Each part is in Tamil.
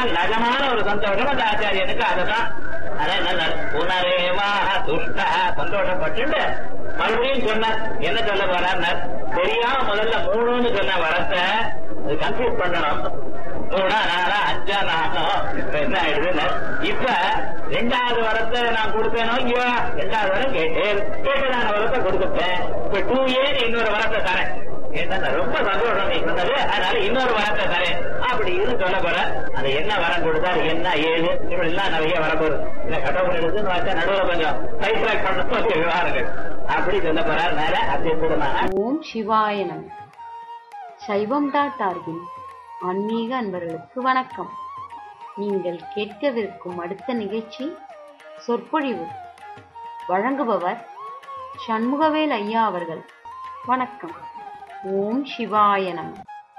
நிஜமான ஒரு சந்தோஷம் அந்த ஆச்சாரியனுக்கு அதுதான் அதான் என்ன புனரேவா துஷ்ட சந்தோஷப்பட்டு மறுபடியும் சொன்னார் என்ன சொல்ல போறார் தெரியாம முதல்ல மூணுன்னு சொன்ன வரத்தை அது கன்ஃபியூஸ் பண்ணணும் மூணா நாலா அஞ்சா நாலோ இப்ப என்ன ஆயிடுதுன்னு இப்ப ரெண்டாவது வரத்தை நான் கொடுத்தேனோ இல்லையோ ரெண்டாவது வரம் கேட்டேன் கேட்டதான வரத்தை கொடுத்துட்டேன் இப்ப டூ ஏன்னு இன்னொரு வரத்தை தரேன் கேட்டா ரொம்ப சந்தோஷம் நீ சொன்னது அதனால இன்னொரு வரத்தை தரேன் அப்படின்னு சொல்ல போற அது என்ன வரம் கொடுத்தாரு என்ன ஏது இப்படி எல்லாம் நிறைய வரப்போகுது இல்ல கடவுள் எடுத்துன்னு வச்சா நடுவில் கொஞ்சம் சைட்ராக் பண்ண விவகாரங்கள் அப்படி சொல்ல போறாரு நேர அத்தியத்துடனாக ஓம் சிவாய நம சைவம் டாட் ஆர்கின் ஆன்மீக அன்பர்களுக்கு வணக்கம் நீங்கள் கேட்கவிருக்கும் அடுத்த நிகழ்ச்சி சொற்பொழிவு வழங்குபவர் சண்முகவேல் ஐயா அவர்கள் வணக்கம் ஓம் சிவாய நம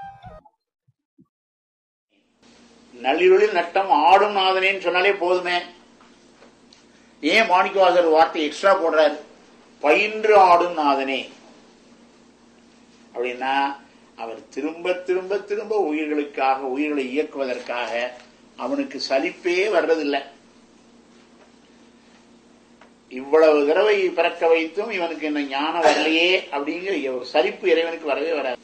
நள்ளிருளில் நட்டம் ஆடும் நாதனேன்னு சொன்னாலே போதுமே ஏன் மாணிக்கவாசர் வார்த்தை எக்ஸ்ட்ரா போடுறாரு பயின்று ஆடும் நாதனே அப்படின்னா அவர் திரும்ப திரும்ப திரும்ப உயிர்களுக்காக உயிர்களை இயக்குவதற்காக அவனுக்கு சலிப்பே வர்றதில்லை இவ்வளவு தடவை பிறக்க வைத்தும் இவனுக்கு என்ன ஞானம் வரலையே அப்படிங்கிற ஒரு சலிப்பு இறைவனுக்கு வரவே வராது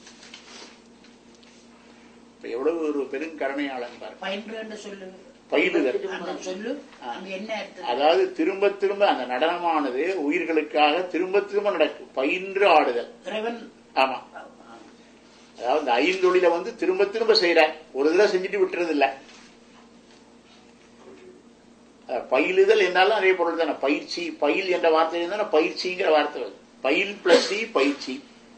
இப்ப எவ்வளவு ஒரு பெருங்கருணையாளன் பாரு பயின்று என்று சொல்லு பயிலுதல் அந்த சொல்லு அங்க என்ன அர்த்தம் அதாவது திரும்ப திரும்ப அந்த நடனமானது உயிர்களுக்காக திரும்ப திரும்ப நடக்கும் பயின்று ஆடுதல் இறைவன் ஆமா அதாவது இந்த ஐந்தொழில வந்து திரும்ப திரும்ப செய்யற ஒரு தடவை செஞ்சுட்டு விட்டுறது இல்ல அஹ் பயிலுதல் என்றாலும் அதே பொருள் தானே பயிற்சி பயில் என்ற வார்த்தை தானே பயிற்சிங்கிற வார்த்தை வருது பயில் பிளஸ் சி பயிற்சி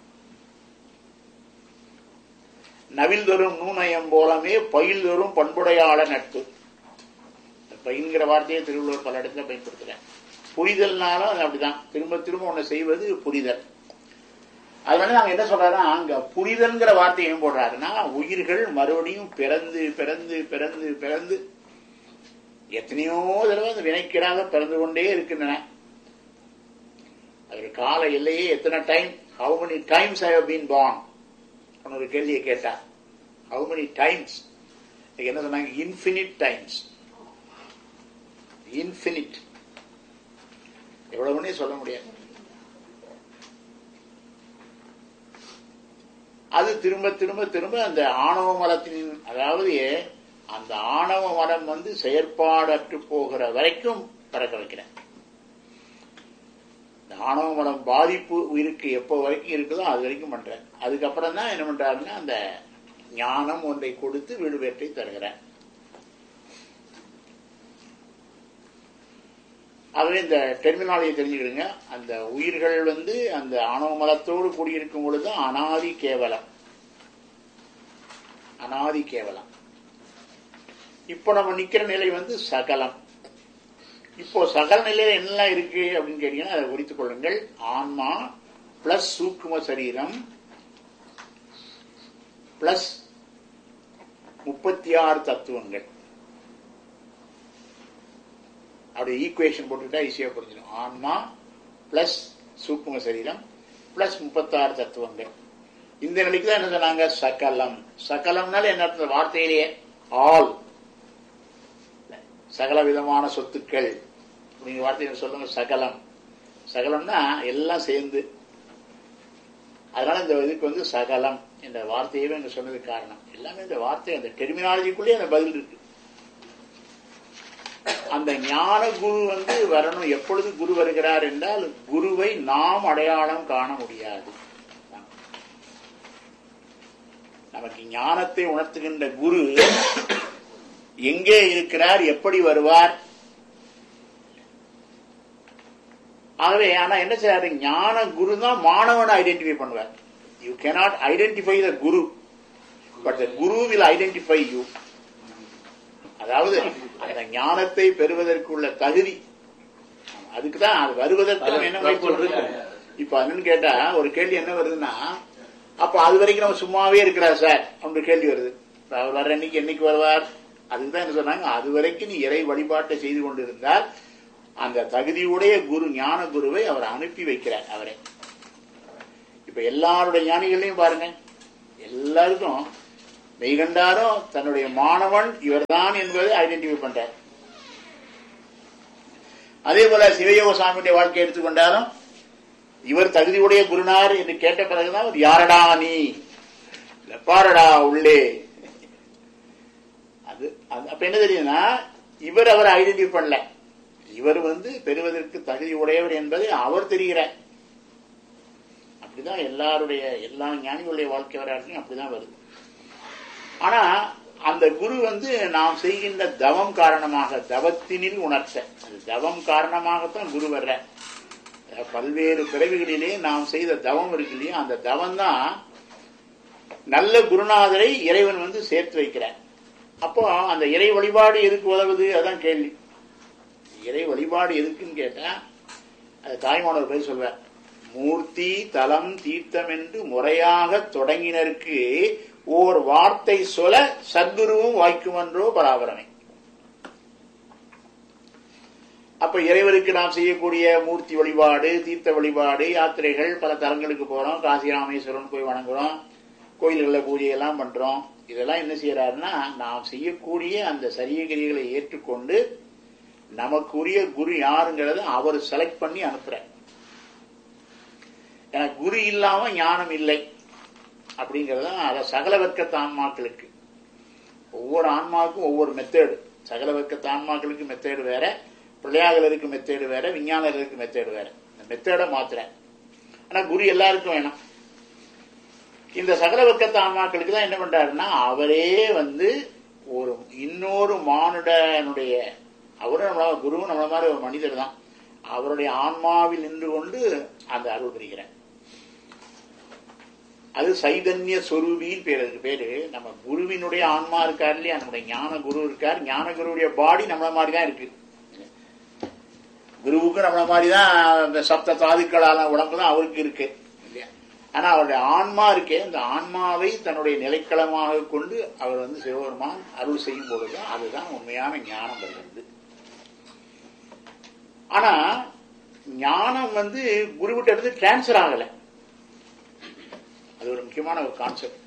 நவில் தரும் நூனயம் போலமே பயில் தரும் பண்புடையாள நட்பு பயின்கிற வார்த்தையை திருவள்ளுவர் பல இடத்துல பயன்படுத்துறேன் புரிதல்னாலும் அது அப்படிதான் திரும்ப திரும்ப ஒண்ணு செய்வது புரிதல் அதனால நாங்க என்ன சொல்றோம்னா அங்க புரிதல்ங்கிற வார்த்தையை ஏன் போடுறாருன்னா உயிர்கள் மறுபடியும் பிறந்து பிறந்து பிறந்து பிறந்து எத்தனையோ தடவை அந்த வினைக்கிடாக பிறந்து கொண்டே இருக்கின்றன அது கால எல்லையே எத்தனை time how many times I have been born அவன் ஒரு கேள்வியை கேட்டா ஹவு many டைம்ஸ் என்ன சொன்னாங்க இன்ஃபினிட் டைம்ஸ் இன்ஃபினிட் எவ்வளவுன்னே சொல்ல முடியாது அது திரும்ப திரும்ப திரும்ப அந்த ஆணவ மலத்தின் அதாவது அந்த ஆணவ மலம் வந்து செயற்பாடற்று போகிற வரைக்கும் பறக்க வைக்கிறேன் இந்த ஆணவ மலம் பாதிப்பு உயிருக்கு எப்போ வரைக்கும் இருக்குதோ அது வரைக்கும் பண்றேன் அதுக்கப்புறம் தான் என்ன பண்றாருன்னா அந்த ஞானம் ஒன்றை கொடுத்து வீடு வேற்றை தருகிறேன் ஆகவே இந்த டெர்மினாலஜி தெரிஞ்சுக்கிடுங்க அந்த உயிர்கள் வந்து அந்த ஆணவ மலத்தோடு கூடியிருக்கும் பொழுது அனாதி கேவலம் அனாதி கேவலம் இப்போ நம்ம நிக்கிற நிலை வந்து சகலம் இப்போ சகல நிலையில என்னெல்லாம் இருக்கு அப்படின்னு கேட்டீங்கன்னா அதை குறித்துக் கொள்ளுங்கள் ஆன்மா பிளஸ் சூக்கும சரீரம் பிளஸ் முப்பத்தி ஆறு தத்துவங்கள் அப்படி ஈக்குவேஷன் போட்டுக்கிட்டா ஈஸியா புரிஞ்சிடும் ஆன்மா பிளஸ் சூக்கும சரீரம் பிளஸ் முப்பத்தாறு தத்துவங்கள் இந்த நிலைக்கு தான் என்ன சொன்னாங்க சகலம் சகலம்னால என்ன அர்த்தம் வார்த்தையிலேயே ஆல் சகல விதமான சொத்துக்கள் நீங்க வார்த்தையை சொல்லுங்க சகலம் சகலம்னா எல்லாம் சேர்ந்து அதனால இந்த இதுக்கு வந்து சகலம் என்ற வார்த்தையவே அங்க சொன்னதுக்கு காரணம் எல்லாமே இந்த வார்த்தை அந்த டெர்மினாலஜிக்குள்ளேயே அந்த பதில் இருக்கு அந்த ஞான குரு வந்து வரணும் எப்பொழுது குரு வருகிறார் என்றால் குருவை நாம் அடையாளம் காண முடியாது நமக்கு ஞானத்தை உணர்த்துகின்ற குரு எங்கே இருக்கிறார் எப்படி வருவார் ஆகவே ஆனா என்ன செய்யாரு ஞான குரு தான் மாணவனை ஐடென்டிஃபை பண்ணுவார் you cannot identify the guru but the guru will identify you அதாவது அந்த ஞானத்தை பெறுவதற்குள்ள தகுதி அதுக்கு தான் அது வருவதற்கு நம்ம என்ன முயற்சி பண்றது? இப்ப என்னன்னு கேட்டா ஒரு கேள்வி என்ன வருதுன்னா அப்ப அது வரைக்கும் நம்ம சும்மாவே இருக்கிறார் சார் அப்படின்னு கேள்வி வருது இப்ப அவர் வர்ற அன்னைக்கு என்னைக்கு வருவார் அதுக்கு தான் என்ன சொன்னாங்க அது வரைக்கும் நீ இறை வழிபாட்டை செய்து கொண்டிருந்தால் அந்த தகுதியுடைய குரு ஞான குருவை அவர் அனுப்பி வைக்கிறார் அவரை இப்ப எல்லாருடைய ஞானிகளையும் பாருங்க எல்லாருக்கும் மெய்கண்டாரும் தன்னுடைய மாணவன் இவர்தான் என்பதை ஐடென்டிஃபை பண்றார் அதே போல சிவயோக சாமியுடைய வாழ்க்கை எடுத்துக்கொண்டாலும் இவர் தகுதியுடைய குருநார் என்று கேட்ட பிறகுதான் அவர் யாரடா நீ இல்ல பாரடா உள்ளே அது அது- அப்ப என்ன தெரியுதுன்னா இவர் அவரை ஐடென்டிஃபை பண்ணல இவர் வந்து பெறுவதற்கு தகுதி உடையவர் என்பதை அவர் தெரிகிறார் அப்படிதான் எல்லாருடைய எல்லா ஞானிகளுடைய வாழ்க்கை வரலாற்றையும் அப்படிதான் வருது ஆனா அந்த குரு வந்து நாம் செய்கின்ற தவம் காரணமாக தவத்தினில் உணர்த்த அது தவம் காரணமாகத்தான் குரு வர்ற அஹ் பல்வேறு பிறவிகளிலே நாம் செய்த தவம் இருக்கு இல்லையா அந்த தவம் தான் நல்ல குருநாதரை இறைவன் வந்து சேர்த்து வைக்கிறார் அப்போ அந்த இறை வழிபாடு எதுக்கு உதவுது அதான் கேள்வி இறை வழிபாடு எதுக்குன்னு கேட்டா அது தாய்மானவர் போய் சொல்வார் மூர்த்தி தலம் தீர்த்தம் என்று முறையாக தொடங்கினருக்கு ஓர் வார்த்தை சொல்ல சத்குருவும் வாய்க்குமன்றோ பராபரமே அப்ப இறைவருக்கு நாம் செய்யக்கூடிய மூர்த்தி வழிபாடு தீர்த்த வழிபாடு யாத்திரைகள் பல தலங்களுக்கு போறோம் காசி ராமேஸ்வரன் போய் வணங்குறோம் கோயில்களில் பூஜை எல்லாம் பண்றோம் இதெல்லாம் என்ன செய்யறாருன்னா நாம் செய்யக்கூடிய அந்த சரியகிரிகளை ஏற்றுக்கொண்டு நமக்குரிய குரு யாருங்கிறத அவர் செலக்ட் பண்ணி அனுப்புறார் எனக்கு குரு இல்லாம ஞானம் இல்லை அப்படிங்கறது அத சகல வர்க்கத்து ஆன்மாக்களுக்கு ஒவ்வொரு ஆன்மாவுக்கும் ஒவ்வொரு மெத்தேடு சகல வர்க்கத்து ஆன்மாக்களுக்கு மெத்தேடு வேற பிள்ளையாளருக்கு மெத்தேடு வேற விஞ்ஞானர்களுக்கு மெத்தேடு வேற இந்த மெத்தேடை மாத்துறேன் ஆனா குரு எல்லாருக்கும் வேணும் இந்த சகல வர்க்கத்து ஆன்மாக்களுக்கு தான் என்ன பண்றாருன்னா அவரே வந்து ஒரு இன்னொரு மானுடனுடைய அவரும் நம்மள குருவும் நம்மள மாதிரி ஒரு மனிதர் தான் அவருடைய ஆன்மாவில் நின்று கொண்டு அந்த அருள் புரிகிறார் அது சைதன்ய சொரூபின்னு பேர் அதுக்கு பேரு நம்ம குருவினுடைய ஆன்மா இருக்கார் இல்லையா நம்முடைய ஞான குரு இருக்கார் ஞான குருவுடைய பாடி நம்மள மாதிரி தான் இருக்கு குருவுக்கு நம்மள மாதிரி தான் இந்த சப்த தாதுக்களான உடம்பு தான் அவருக்கு இருக்கு இல்லையா ஆனா அவருடைய ஆன்மா இருக்கே இந்த ஆன்மாவை தன்னுடைய நிலைக்களமாக கொண்டு அவர் வந்து சிவபெருமான் அருள் செய்யும் பொழுது அதுதான் உண்மையான ஞானம் வருகிறது ஆனா ஞானம் வந்து குருவிட்ட இருந்து டிரான்ஸ்பர் ஆகல அது ஒரு முக்கியமான ஒரு கான்செப்ட்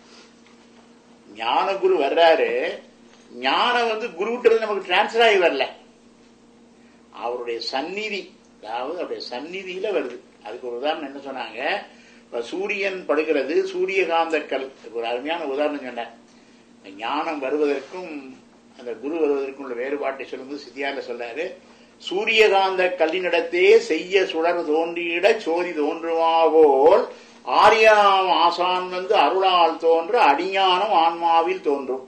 ஞான குரு வர்றாரு ஞானம் வந்து குருவிட்ட இருந்து நமக்கு டிரான்ஸ்பர் ஆகி வரல அவருடைய சந்நிதி அதாவது அவருடைய சந்நிதியில வருது அதுக்கு ஒரு உதாரணம் என்ன சொன்னாங்க இப்ப சூரியன் படுகிறது சூரியகாந்த கல் இதுக்கு ஒரு அருமையான உதாரணம் சொன்னேன் இந்த ஞானம் வருவதற்கும் அந்த குரு வருவதற்கும் உள்ள வேறுபாட்டை சொல்லும்போது சித்தியால சொன்னாரு சூரியகாந்த கல்லினிடத்தே செய்ய சுடர் தோன்றியிட சோதி தோன்றுமாவோல் ஆரியாம் ஆசான் வந்து அருளால் தோன்ற அடிஞானம் ஆன்மாவில் தோன்றும்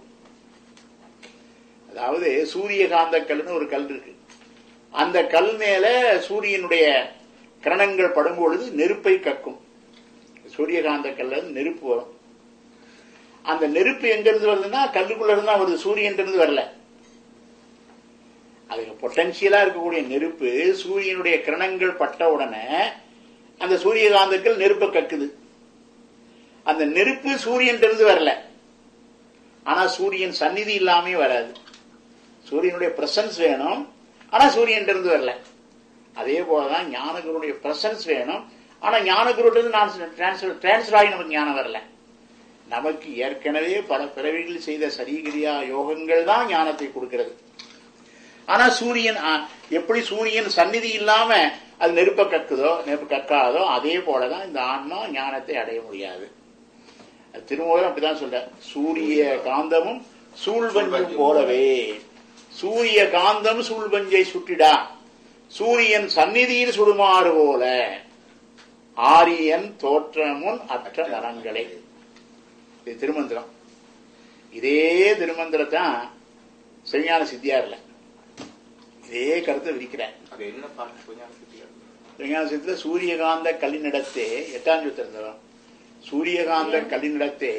அதாவது சூரியகாந்த கல்லுன்னு ஒரு கல் இருக்கு அந்த கல் மேல சூரியனுடைய கிரணங்கள் படும் பொழுது நெருப்பை கக்கும் சூரியகாந்த கல்ல இருந்து நெருப்பு வரும் அந்த நெருப்பு எங்க இருந்து வருதுன்னா கல்லுக்குள்ள இருந்து தான் வருது சூரியன் இருந்து வரல அதுக்கு பொட்டன்சியலா இருக்கக்கூடிய நெருப்பு சூரியனுடைய கிரணங்கள் பட்ட உடனே அந்த சூரியகாந்தங்கள் நெருப்பை கக்குது அந்த நெருப்பு சூரியன் இருந்து வரல ஆனா சூரியன் சந்நிதி இல்லாமே வராது சூரியனுடைய பிரசன்ஸ் வேணும் ஆனா சூரியன் இருந்து வரல அதே போலதான் ஞானகுருடைய பிரசன்ஸ் வேணும் ஆனா ஞானகுருட்டு நான் டிரான்ஸ்பர் டிரான்ஸ்பர் ஆகி நமக்கு ஞானம் வரல நமக்கு ஏற்கனவே பல பிறவிகள் செய்த சரீகிரியா யோகங்கள் தான் ஞானத்தை கொடுக்கிறது ஆனா சூரியன் ஆ, எப்படி சூரியன் சந்நிதி இல்லாம அது நெருப்ப கக்குதோ நெருப்பு கக்காதோ அதே போலதான் இந்த ஆன்மா ஞானத்தை அடைய முடியாது அது திருமூலம் அப்படிதான் சொல்ற சூரிய காந்தமும் சூழ்வஞ்சும் போலவே சூரிய காந்தம் சூழ்வஞ்சை சுட்டிடா சூரியன் சந்நிதியில் சுடுமாறு போல ஆரியன் தோற்றமுன் அற்ற நலங்களே இது திருமந்திரம் இதே திருமந்திரத்தான் சிவஞான சித்தியார்ல இதே கருத்தை விதிக்கிறார் அது என்ன பாட்டு கொஞ்சம் சுத்தியா விஞ்ஞான சித்திர சூரியகாந்த கல்லினிடத்தே எட்டாம் சுத்திரம் சூரியகாந்த கல்லினிடத்தே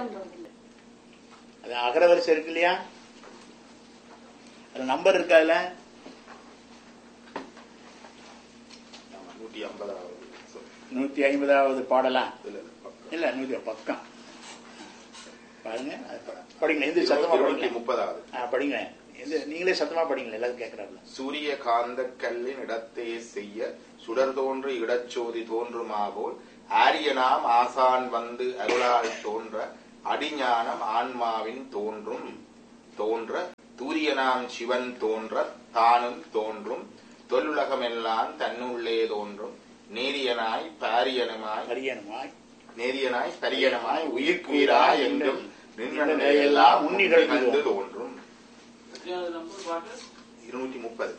அது அகரவரிசை இருக்கு இல்லையா அது நம்பர் இருக்கா அதுல நூத்தி ஐம்பதாவது நூத்தி ஐம்பதாவது பாடலாம் இல்ல இல்ல பக்கம். இல்ல நூத்தி பக்கம் பாருங்க அது ப- படிங்களேன் எந்த சத்தமா இருநூத்தி படிங்களேன் முப்பதாவது ஆ, படிங்களேன் எந்த நீங்களே சத்தமா படிங்களேன் எல்லாரும் கேட்கறாருல சூரிய காந்த கல்லின் இடத்தே செய்ய சுடர் தோன்று இடச்சோதி தோன்றுமாவோல் ஆரியனாம் ஆசான் வந்து அருளால் தோன்ற அடிஞானம் ஆன்மாவின் தோன்றும் தோன்ற தூரியனாம் சிவன் தோன்ற தானும் தோன்றும் தொல்லுலகமெல்லாம் தன்னுள்ளே தோன்றும் நேரியனாய் பாரியனுமாய் ஹரியனுமாய் நேரியனாய் பரியனமாய் உயிர்க்குயிராய் என்றும் நின்ற நிலையெல்லாம் முன்னிகழ்ந்து தோன்றும் இருநூற்றி முப்பது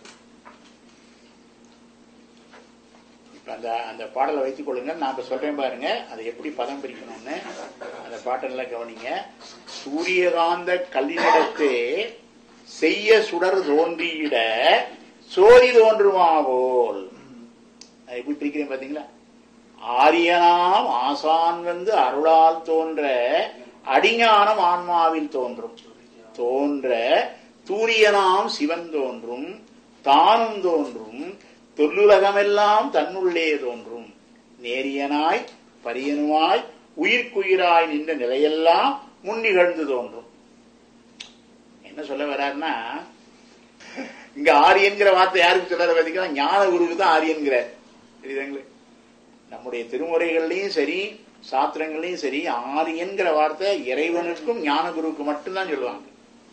இப்ப அந்த அந்த பாடலை வைத்துக் கொள்ளுங்க நான் இப்ப சொல்றேன் பாருங்க அதை எப்படி பதம் பிரிக்கணும்னு அந்த பாட்டெல்லாம் கவனிங்க சூரியகாந்த கல்லினிடத்தே செய்ய சுடர் தோன்றியிட சோதி தோன்றுமாவோல் அது எப்படி பிரிக்கிறேன் பாத்தீங்களா ஆரியனாம் ஆசான் வந்து அருளால் தோன்ற அடிஞானம் ஆன்மாவில் தோன்றும் தோன்ற தூரியனாம் சிவன் தோன்றும் தானும் தோன்றும் தொல்லுலகமெல்லாம் தன்னுள்ளே தோன்றும் நேரியனாய் பரியனுமாய் உயிர்க்குயிராய் நின்ற நிலையெல்லாம் முன்னிகழ்ந்து தோன்றும் என்ன சொல்ல வர்றாருன்னா இங்க ஆரியன்கிற வார்த்தை யாருக்கு சொல்றாரு பாத்தீங்கன்னா ஞான குருவுக்கு தான் ஆரியன்கிறார் தெரியுதுங்களே நம்முடைய திருமுறைகள்லயும் சரி சாத்திரங்கள்லயும் சரி ஆரியன்கிற வார்த்தை இறைவனுக்கும் ஞான குருவுக்கு மட்டும்தான் சொல்லுவாங்க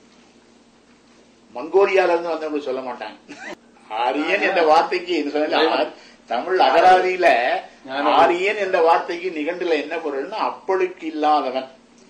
மங்கோலியால இருந்து வந்தவங்க சொல்ல மாட்டாங்க ஆரியன் என்ற வார்த்தைக்கு இது சொன்னேன்ல, ஆ- தமிழ் அகராதியில ஆரியன் என்ற வார்த்தைக்கு நிகண்டுல என்ன பொருள்னா அப்பழுக்கு இல்லாதவன்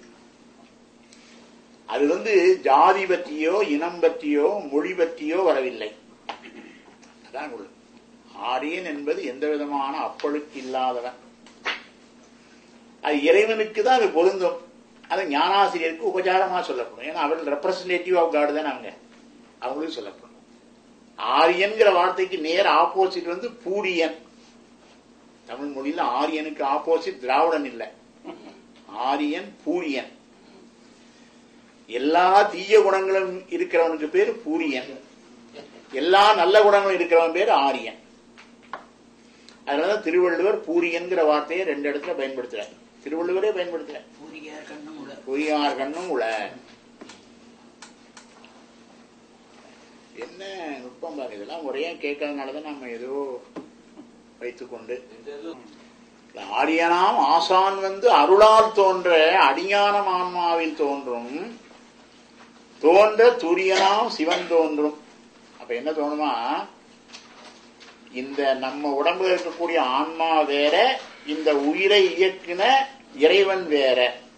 அது வந்து ஜாதி பற்றியோ இனம் பற்றியோ மொழி பற்றியோ வரவில்லை அதான் உள்ள ஆரியன் என்பது எந்த விதமான அப்பழுக்கு இல்லாதவன் அது இறைவனுக்கு தான் அது பொருந்தும் அது ஞானாசிரியருக்கு உபச்சாரமா சொல்லப்படும் ஏன்னா அவர்கள் ரெப்ரசன்டேட்டிவ் ஆஃப் காடு தானே அவங்க அவங்களுக்கு சொல்லப்படும் ஆரியன்கிற வார்த்தைக்கு நேர் ஆப்போசிட் வந்து பூரியன் தமிழ் மொழியில ஆரியனுக்கு ஆப்போசிட் திராவிடன் இல்லை ஆரியன் பூரியன் எல்லா தீய குணங்களும் இருக்கிறவனுக்கு பேர் பூரியன் எல்லா நல்ல குணங்களும் இருக்கிறவன் பேர் ஆரியன் அதனாலதான் திருவள்ளுவர் பூரியன்கிற வார்த்தையை ரெண்டு இடத்துல பயன்படுத்துறார் திருவள்ளுவரே பயன்படுத்துறார் பூரியார் கண்ணும் உள்ள பொய்யார் கண்ணும் உள என்ன நுட்பம் பாருங்க இதெல்லாம் முறையா கேட்கறதுனாலதான் நம்ம ஏதோ வைத்துக்கொண்டு இந்த ஆரியனாம் ஆசான் வந்து அருளால் தோன்ற அடிஞானம் ஆன்மாவில் தோன்றும் தோன்ற துரியனாம் சிவன் தோன்றும் அப்ப என்ன தோணுமா இந்த நம்ம உடம்புல இருக்கக்கூடிய ஆன்மா வேற இந்த உயிரை இயக்குன இறைவன் வேற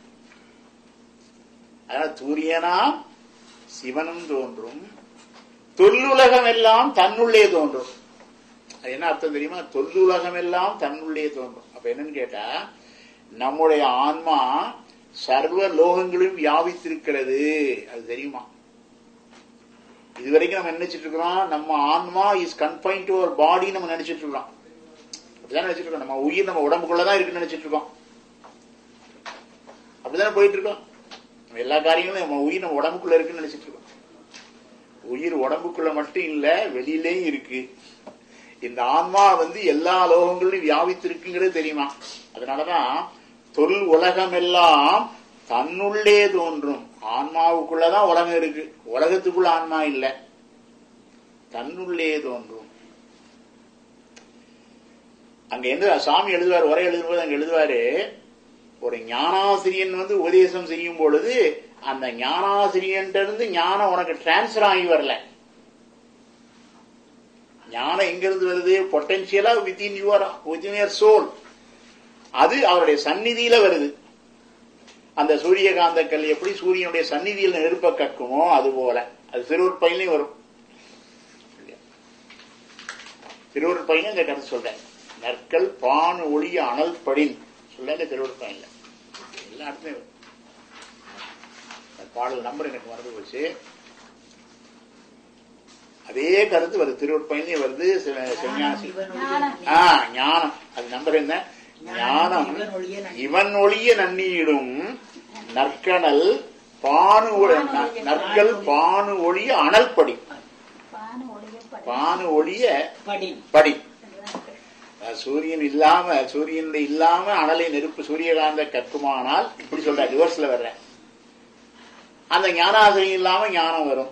அதனால சூரியனாம் சிவனும் தோன்றும் தொல்லுலகம் எல்லாம் தன்னுள்ளே தோன்றும் அது என்ன அர்த்தம் தெரியுமா தொல்லுலகம் எல்லாம் தன்னுள்ளே தோன்றும் அப்ப என்னன்னு கேட்டா நம்முடைய ஆன்மா சர்வ லோகங்களும் வியாபித்திருக்கிறது அது தெரியுமா இதுவரைக்கும் நம்ம நினைச்சிட்டு இருக்கிறோம் நம்ம ஆன்மா is confine to our body நம்ம நினைச்சிட்டு இருக்கிறோம் அப்படிதான் நினைச்சிட்டு இருக்கோம் நம்ம உயிர் நம்ம உடம்புக்குள்ளதான் இருக்குன்னு நினைச்சிட்டு இருக்கோம் அப்படிதானே போயிட்டு இருக்கோம் நம்ம எல்லா காரியங்களும் நம்ம உயிர் நம்ம உடம்புக்குள்ள இருக்குன்னு நினைச்சிட்டு இருக்கோம் உயிர் உடம்புக்குள்ள மட்டும் இல்ல வெளியிலேயும் இருக்கு இந்த ஆன்மா வந்து எல்லா லோகங்களிலும் வியாபித்திருக்குங்கிறது தெரியுமா அதனாலதான் தொல் உலகம் எல்லாம் தன்னுள்ளே தோன்றும் ஆன்மாவுக்குள்ளதான் உலகம் இருக்கு உலகத்துக்குள்ள ஆன்மா இல்ல தன்னுள்ளே தோன்றும் அங்க எந்த சாமி எழுதுவார் உரை எழுதும்போது அங்க எழுதுவாரு ஒரு ஞானாசிரியன் வந்து உபதேசம் செய்யும் பொழுது அந்த ஞானாசிரியன்ட்ட இருந்து ஞானம் உனக்கு டிரான்ஸ்பர் ஆகி வரல ஞானம் எங்க இருந்து வருது பொட்டன்சியலா within your within your soul அது அவருடைய சந்நிதியில வருது அந்த சூரியகாந்த கல் எப்படி சூரியனுடைய சந்நிதியில் நெருப்ப கக்குமோ அது போல அது திருவூர் பையனையும் வரும் திருவூர் பையன் இந்த கருத்து சொல்றேன் நற்கள் பானு ஒளிய அனல் படின் சொல்ல இந்த திருவூர் பையன்ல எல்லா இடத்துலயும் வரும். அந்த பாடல் நம்பர் எனக்கு மறந்து போச்சு அதே கருத்து வருது திருவூர் பையனையும் வருது சி- சிவஞாசி ஆ ஞானம் அது நம்பர் என்ன ஞானம் இவன் ஒழிய நன்னி- இவன் ஒளிய நன்னீடும் நற்கணல் பானு ஒ- ந- நற்கள் பானு ஒளிய அனல்படி பானு ஒளிய படி படி அஹ் சூரியன் இல்லாம சூரியன் இல்லாம அனலை நெருப்பு சூரியகாந்த கற்குமானால் இப்படி சொல்ற ரிவர்ஸ்ல வர்றேன் அந்த ஞானாசிரியம் இல்லாம ஞானம் வரும்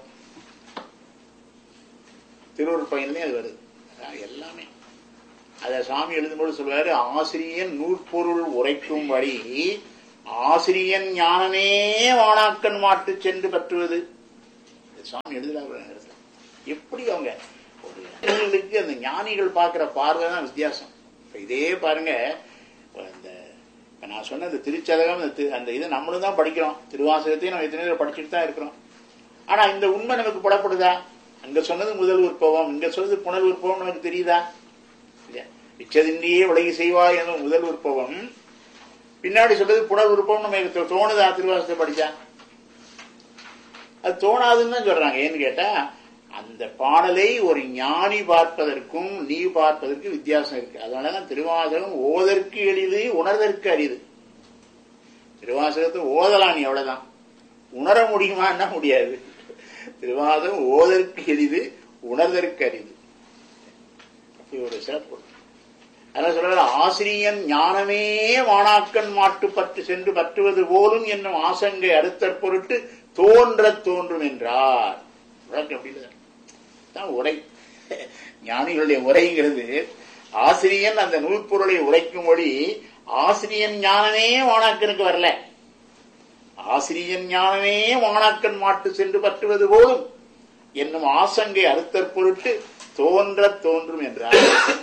திருவூர் பையன்லயும் அது வருது அதான் எல்லாமே அத சாமி எழுதும்போது சொல்வாரு ஆசிரியன் நூற்பொருள் உரைக்கும்படி ஆசிரியன் ஞானமே வானாக்கன் மாட்டு சென்று பற்றுவது சுவாமி எழுதுறாங்க எப்படி அவங்க ஒரு ஞானிகளுக்கு அந்த ஞானிகள் பார்க்கிற பார்வை தான் வித்தியாசம் இப்ப இதே பாருங்க இப்ப இந்த இப்ப நான் சொன்ன இந்த திருச்சதகம் இந்த தி- அந்த இதை நம்மளும் தான் படிக்கிறோம் திருவாசகத்தையும் நம்ம எத்தனை பேர் படிச்சுட்டு தான் இருக்கிறோம் ஆனா இந்த உண்மை நமக்கு புலப்படுதா அங்க சொன்னது முதல் உற்பவம் இங்க சொன்னது புனல் உற்பவம் நமக்கு தெரியுதா இல்லையா இச்சதின்றியே விலகி செய்வாய் என்ற முதல் உற்பவம் பின்னாடி சொல்றது புனல் உற்பவம் நமக்கு தோ- தோணுதா திருவாசகத்தை படிச்சா அது தோணாதுன்னு தான் சொல்றாங்க ஏன்னு கேட்டா அந்த பாடலை ஒரு ஞானி பார்ப்பதற்கும் நீ பார்ப்பதற்கு வித்தியாசம் இருக்கு அதனாலதான் திருவாசகம் ஓதற்கு எளிது உணர்தற்கு அரிது திருவாசகத்தை ஓதலாம் நீ அவ்வளவுதான் உணர முடியுமான்னா முடியாது திருவாசகம் ஓதற்கு எளிது உணர்தற்கு அரிது அப்படி ஒரு சிறப்பு அதனால சொல்ற ஆசிரியன் ஞானமே வானாக்கன் மாட்டு பற்று சென்று பற்றுவது போலும் என்னும் ஆசங்கை அடுத்தற் பொருட்டு தோன்ற தோன்றும் என்றார் விளக்கம் அப்படி இல்லை. தான் உரை ஞானிகளுடைய உரைங்கிறது ஆசிரியன் அந்த நூற்பொருளை உரைக்கும்படி ஆசிரியன் ஞானமே வானாக்கனுக்கு வரல ஆசிரியன் ஞானமே வானாக்கன் மாட்டு சென்று பற்றுவது போலும் என்னும் ஆசங்கை அறுத்தற் பொருட்டு தோன்ற தோன்றும் என்றார்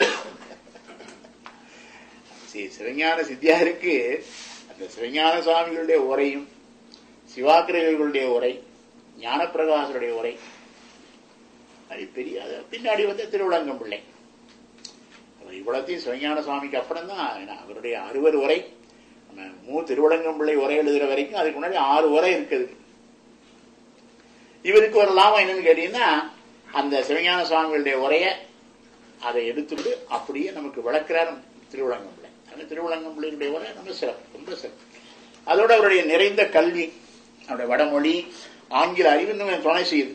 ஸ்ரீ சிவஞான சித்தியாருக்கு அந்த சிவஞான சுவாமிகளுடைய உரையும் சிவாக்கிரர்களுடைய உரை ஞானப்பிரகாசருடைய உரை அது பெரிய அது பின்னாடி வந்து திருவிளங்கம் பிள்ளை அவர் இவ்வளத்தையும் சிவஞான சுவாமிக்கு அப்புறம் தான் அவருடைய அறுவர் உரை நம்ம மூ திருவிளங்கம் பிள்ளை உரை எழுதுற வரைக்கும் அதுக்கு முன்னாடி ஆறு உரை இருக்குது இவருக்கு ஒரு லாபம் என்னன்னு கேட்டீங்கன்னா அந்த சிவஞான சுவாமிகளுடைய உரைய அதை எடுத்துட்டு அப்படியே நமக்கு விளக்குறாரு திருவிளங்கம் பிள்ளை அந்த திருவிளங்கம் பிள்ளையுடைய உரை ரொம்ப சிறப்பு ரொம்ப சிறப்பு அதோட அவருடைய நிறைந்த கல்வி அவருடைய வடமொழி ஆங்கில அறிவு இன்னும் துணை செய்யுது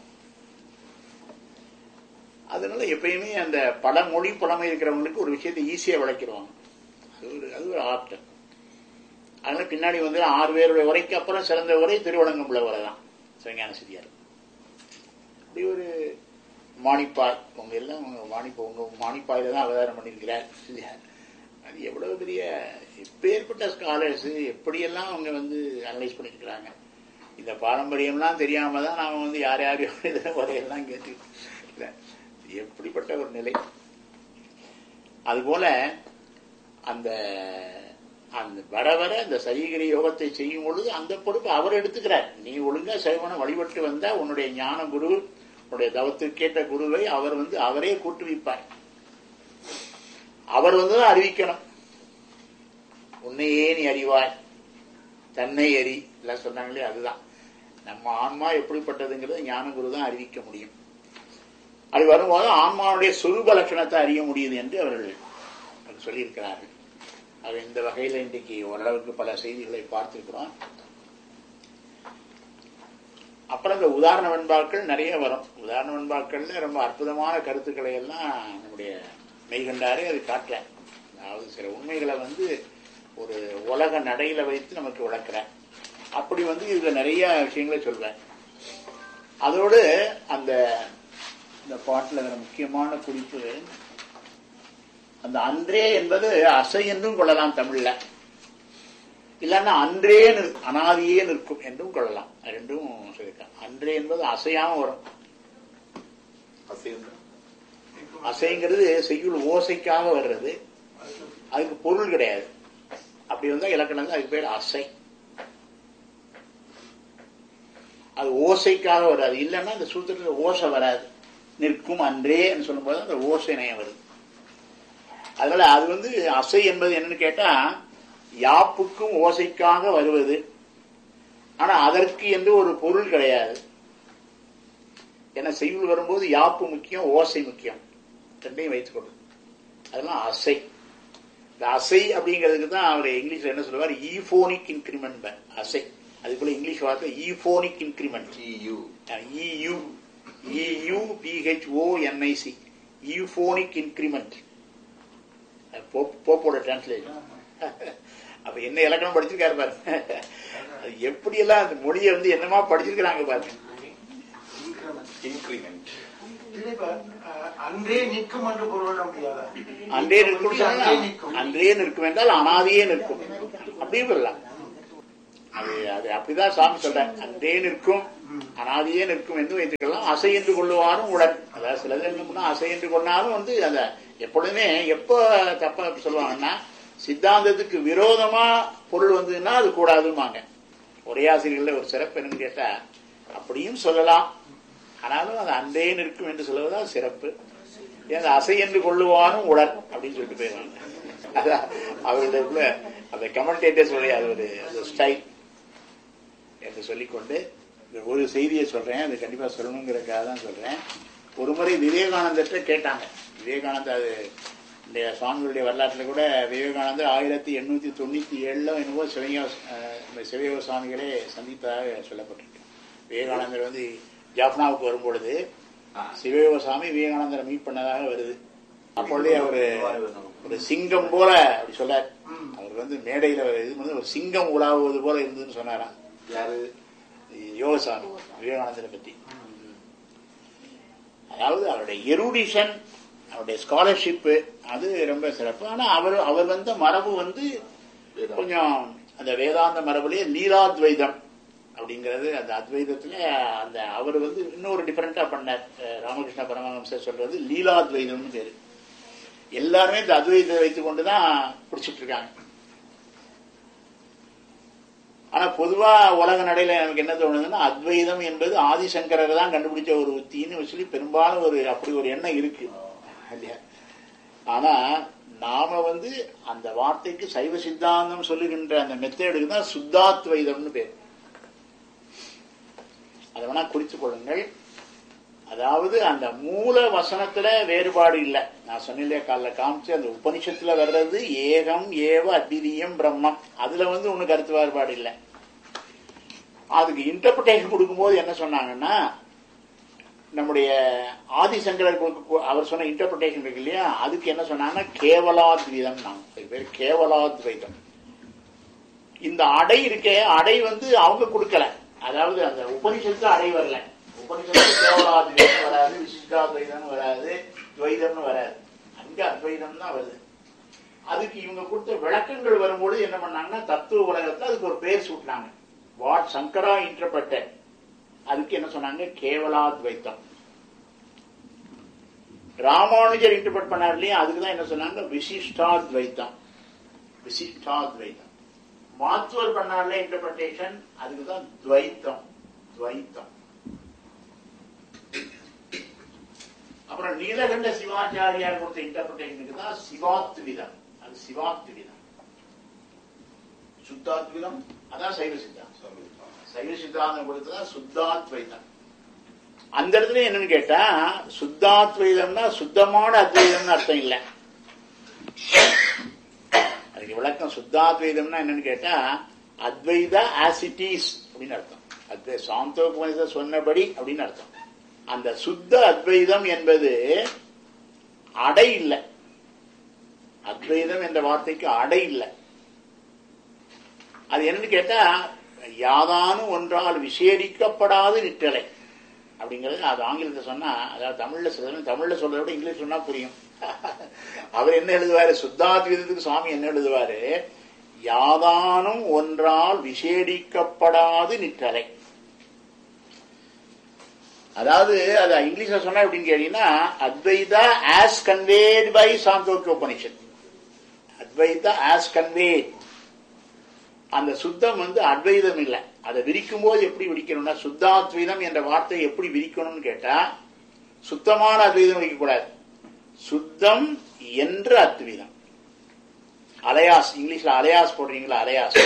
அதனால எப்பயுமே அந்த பல மொழி புலமை இருக்கிறவங்களுக்கு ஒரு விஷயத்தை ஈஸியா விளக்கிடுவாங்க அது ஒரு அது ஒரு ஆர்ட் அதனால பின்னாடி வந்து ஆறு பேருடைய உரைக்கு அப்புறம் சிறந்த உரை திருவள்ளங்கம்புல உரை தான் சிவஞான சித்தியார் அப்படி ஒரு மாணிப்பாய் உங்க எல்லாம் உங்க மாணிப்பா உங்க மாணிப்பாயில தான் அவதாரம் பண்ணியிருக்கிறார் சித்தியார் அது எவ்வளவு பெரிய எப்பேற்பட்ட ஸ்காலர்ஸ் எப்படியெல்லாம் அவங்க வந்து அனலைஸ் பண்ணியிருக்கிறாங்க இந்த பாரம்பரியம்லாம் தெரியாம தான் நாம வந்து யார் யாரையோ இதில் வரையெல்லாம் கேட்டு இல்லை. எப்படிப்பட்ட ஒரு நிலை அதுபோல அந்த அந்த வர வர அந்த சரீகரி யோகத்தை செய்யும் பொழுது அந்த பொறுப்பு அவர் எடுத்துக்கிறார் நீ ஒழுங்கா சைவன வழிபட்டு வந்தா உன்னுடைய ஞான குரு உன்னுடைய தவத்திற்கேற்ற குருவை அவர் வந்து அவரே கூட்டுவிப்பார் அவர் வந்து தான் அறிவிக்கணும் உன்னையே நீ அறிவாய் தன்னை அறி எல்லாம் சொன்னாங்களே அதுதான் நம்ம ஆன்மா எப்படிப்பட்டதுங்கிறத ஞான குரு தான் அறிவிக்க முடியும் அது வரும்போது ஆன்மாவுடைய சொரூப லட்சணத்தை அறிய முடியுது என்று அவர்கள் அவர்கள் சொல்லியிருக்கிறார்கள் அது இந்த வகையில் இன்றைக்கு ஓரளவுக்கு பல செய்திகளை பார்த்திருக்கிறோம் அப்புறம் இந்த உதாரண வெண்பாக்கள் நிறைய வரும் உதாரண வெண்பாக்கள்ல ரொம்ப அற்புதமான கருத்துக்களை எல்லாம் நம்முடைய மெய்கண்டாரே அது காட்டல அதாவது சில உண்மைகளை வந்து ஒரு உலக நடையில வைத்து நமக்கு விளக்குறேன் அப்படி வந்து இதுல நிறைய விஷயங்களை சொல்வேன் அதோடு அந்த இந்த பாட்டுல வர முக்கியமான குறிப்பு அந்த அன்றே என்பது அசை என்றும் கொள்ளலாம் தமிழ்ல இல்லைன்னா அன்றே நிற்- அனாதியே நிற்கும் என்றும் கொள்ளலாம் அது ரெண்டும் சொல்லியிருக்காங்க அன்றே என்பது அசையாம வரும் அசையுங்க அசைங்கிறது செய்யுள் ஓசைக்காக வர்றது அதுக்கு பொருள் கிடையாது அப்படி வந்தா இலக்கணம் அதுக்கு பேர் அசை அது ஓசைக்காக வராது இல்லைன்னா அந்த சூத்திரத்துல ஓசை வராது நிற்கும் அன்றேன்னு சொல்லும்போது அந்த ஓசை நயம் வருது அதனால அது வந்து அசை என்பது என்னன்னு கேட்டா யாப்புக்கும் ஓசைக்காக வருவது ஆனா அதற்கு என்று ஒரு பொருள் கிடையாது ஏன்னா செய்யுள் வரும்போது யாப்பு முக்கியம் ஓசை முக்கியம் ரெண்டையும் வைத்துக் கொள்ளும் அதெல்லாம் அசை இந்த அசை அப்படிங்கிறதுக்கு தான் அவர் இங்கிலீஷ்ல என்ன சொல்லுவார் ஈபோனிக் இன்கிரிமெண்ட் அசை அதுக்குள்ள இங்கிலீஷ் வார்த்தை euphonic increment EU EU EU PHO NIC euphonic increment போப்போட டிரான்ஸ்லேஷன் அப்ப என்ன இலக்கணம் படிச்சிருக்காரு பாருங்க அது எப்படியெல்லாம் அந்த மொழியை வந்து என்னமா படிச்சிருக்கிறாங்க பாருங்க இன்கிரிமெண்ட் இல்லை இப்ப, அஹ், அன்றே நிற்கும் என்று பொருள் கொள்ள முடியாதா அன்றே நிற்கும் அன்றே சொன்னா, நிற்கும் அன்றே நிற்கும் என்றால் அனாதியே நிற்கும் அப்படியும் சொல்லலாம் அது அது அப்படிதான் சாமி சொல்றார் அன்றே நிற்கும் அனாதியே நிற்கும் என்று வைத்துக்கலாம் அசை என்று கொள்ளுவாரும் உடன் அதாவது சிலது என்ன பண்ணா அசை என்று கொண்டாலும் வந்து அந்த எப்பொழுதுமே எப்ப தப்பா சொல்லுவாங்கன்னா சித்தாந்தத்துக்கு விரோதமா பொருள் வந்ததுன்னா அது கூடாதுமாங்க உரையாசிரியர்கள ஒரு சிறப்பு என்னன்னு கேட்டா அப்படியும் சொல்லலாம் ஆனாலும் அது அன்றே நிற்கும் என்று சொல்லுவதுதான் சிறப்பு ஏன் அசை என்று கொள்ளுவாரும் உடன் அப்படின்னு சொல்லிட்டு போயிருவாங்க அதான் அவருடைய உள்ள அந்த கமெண்டேட்டர்ஸ் உடைய அது ஒரு அது ஸ்டைல் என்று சொல்லிக்கொண்டு இந்த ஒரு செய்தியை சொல்றேன் அது கண்டிப்பா சொல்லணுங்கிறதுக்காக தான் சொல்றேன் ஒரு முறை விவேகானந்தர்கிட்ட கேட்டாங்க விவேகானந்தர் அது இந்த சுவாமிகளுடைய வரலாற்றுல கூட விவேகானந்தர் ஆயிரத்தி எண்ணூத்தி தொண்ணூத்தி ஏழுல என்னவோ சிவங்க இந்த சிவயோக சுவாமிகளே சந்தித்ததாக சொல்லப்பட்டிருக்கு விவேகானந்தர் வந்து ஜாஃப்னாவுக்கு வரும்பொழுது சிவயோக சுவாமி விவேகானந்தரை மீட் பண்ணதாக வருது அப்பொழுதே அவரு ஒரு சிங்கம் போல அப்படி சொல்லார் அவர் வந்து மேடையில இது வந்து ஒரு சிங்கம் உலாவுவது போல இருந்ததுன்னு சொன்னாராம் யாரு யோகசாமி விவேகானந்தரை பத்தி அதாவது அவருடைய எருடிஷன் அவருடைய ஸ்காலர்ஷிப் அது ரொம்ப சிறப்பு ஆனா அவர் அவர் வந்த மரபு வந்து கொஞ்சம் அந்த வேதாந்த மரபுலயே லீலாத்வைதம் அப்படிங்கிறது அந்த அத்வைதத்துல அந்த அவர் வந்து இன்னொரு டிஃபரெண்டா பண்ணார் அஹ் ராமகிருஷ்ண பரமஹம்சர் சொல்றது லீலாத்வைதம்னு பேரு எல்லாருமே இந்த அத்வைதத்தை வைத்துக் கொண்டுதான் பிடிச்சிட்டு இருக்காங்க ஆனா பொதுவா உலக நடையில எனக்கு என்ன தோணுதுன்னா அத்வைதம் என்பது ஆதிசங்கரர் தான் கண்டுபிடிச்ச ஒரு உத்தின்னு சொல்லி பெரும்பாலும் ஒரு அப்படி ஒரு எண்ணம் இருக்கு இல்லையா ஆனா நாம வந்து அந்த வார்த்தைக்கு சைவ சித்தாந்தம் சொல்லுகின்ற அந்த மெத்தேடுக்கு தான் சுத்தாத்வைதம்னு பேர் அதை வேணா குறித்துக் கொள்ளுங்கள் அதாவது அந்த மூல வசனத்துல வேறுபாடு இல்லை நான் சொன்னேன் காலைல காமிச்சு அந்த உபனிஷத்துல வர்றது ஏகம் ஏவ அத்விதீயம் பிரம்மம் அதுல வந்து ஒண்ணு கருத்து வேறுபாடு இல்லை அதுக்கு இன்டர்பிரேஷன் கொடுக்கும்போது என்ன சொன்னாங்கன்னா நம்முடைய ஆதிசங்கரர் கொடுக்க- அவர் சொன்ன இன்டர்பிரேஷன் இருக்கு இல்லையா அதுக்கு என்ன சொன்னாங்கன்னா கேவலாத்வைதம் நாங்க பேர் கேவலாத்வைதம் இந்த அடை இருக்கே அடை வந்து அவங்க கொடுக்கல அதாவது அந்த உபனிஷத்து அடை வரல உபனிஷத்து கேவலாத்வைதம் வராது விசிஷ்டாத்வைதம் வராது துவைதம்னு வராது அங்க அத்வைதம் தான் வருது அதுக்கு இவங்க கொடுத்த விளக்கங்கள் வரும்போது என்ன பண்ணாங்கன்னா தத்துவ உலகத்துல அதுக்கு ஒரு பேர் சூட்டினாங்க வாட் சங்கரா இன்டர்பிரட்டட் அதுக்கு என்ன சொன்னாங்க கேவலாத்வைத்தம் ராமானுஜர் இன்டர்பிரட் பண்ணார் இல்லையா அதுக்கு தான் என்ன சொன்னாங்க விசிஷ்டாத்வைத்தம் விசிஷ்டாத்வைத்தம் மாத்துவர் பண்ணார்ல இன்டர்பிரட்டேஷன் அதுக்கு தான் துவைத்தம் துவைத்தம் அப்புறம் நீலகண்ட சிவாச்சாரியார் கொடுத்த இன்டர்பிரட்டேஷனுக்கு தான் சிவாத்விதம் அது சிவாத்விதம் சுத்தாத்விதம் அதான் சைவ சித்தாந்தம் சைவ சித்தாந்தம் கொடுத்ததான் சுத்தாத்வைதம் அந்த இடத்துல என்னன்னு கேட்டா சுத்தாத்வைதம்னா சுத்தமான அத்வைதம்னு அர்த்தம் இல்ல அதுக்கு விளக்கம் சுத்தாத்வைதம்னா என்னன்னு கேட்டா அத்வைத ஆசிட்டிஸ் அப்படின்னு அர்த்தம் அத்வை சாந்தோபனித சொன்னபடி அப்படின்னு அர்த்தம் அந்த சுத்த அத்வைதம் என்பது அடை இல்லை அத்வைதம் என்ற வார்த்தைக்கு அடை இல்லை அது என்னன்னு கேட்டா யாதானும் ஒன்றால் விசேடிக்கப்படாத நிற்றலை அப்படிங்கிறது அது ஆங்கிலத்தை சொன்னா அதாவது தமிழ்ல சொல்றது தமிழ்ல சொல்றதை விட இங்கிலீஷ் சொன்னா புரியும் அவர் என்ன எழுதுவாரு சுத்தாத்வீதத்துக்கு சுவாமி என்ன எழுதுவாரு யாதானும் ஒன்றால் விசேடிக்கப்படாது நிற்றலை அதாவது அது இங்கிலீஷ்ல சொன்னா எப்படின்னு கேட்டீங்கன்னா Advaita as conveyed by Chandogya Upanishad Advaita as conveyed அந்த சுத்தம் வந்து அத்வைதம் இல்லை அதை விரிக்கும் போது எப்படி விரிக்கணும்னா சுத்தாத்வைதம் என்ற வார்த்தை எப்படி விரிக்கணும்னு கேட்டா சுத்தமான அத்வைதம் விரிக்கக்கூடாது சுத்தம் என்ற அத்வைதம் அலையாஸ் இங்கிலீஷ்ல அலையாஸ் போடுறீங்களா அலையாஸ்